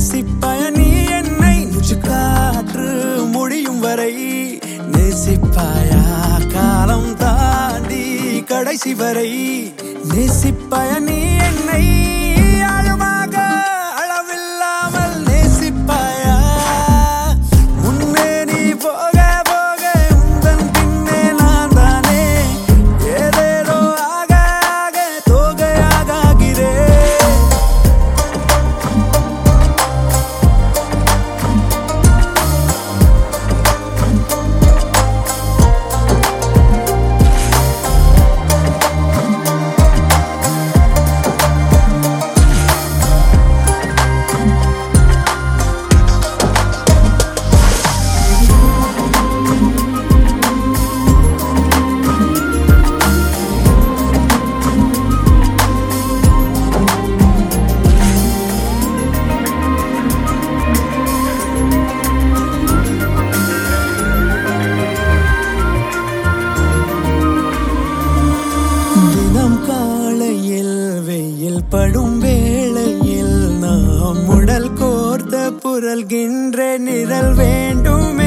நேசிப்பாய நீ என்னை நெஞ்சு காற்று முடியும் வரை நேசிப்பாயா காலம் தாண்டி கடைசி வரை நேசிப்பாய நீ என்னை ஆழமாக அளவில்லாமல் நேசிப்பாயா முன்னே நீ போக போக உந்தன் பின்னே நான் தானே ஏதேதோ ஆக ஆக தோகையாகிறேன் தினம் காலையில் வெயில் படும் வேளையில் நாம் உடல் கோர்த்த புரள்கின்ற நிழல் வேண்டுமே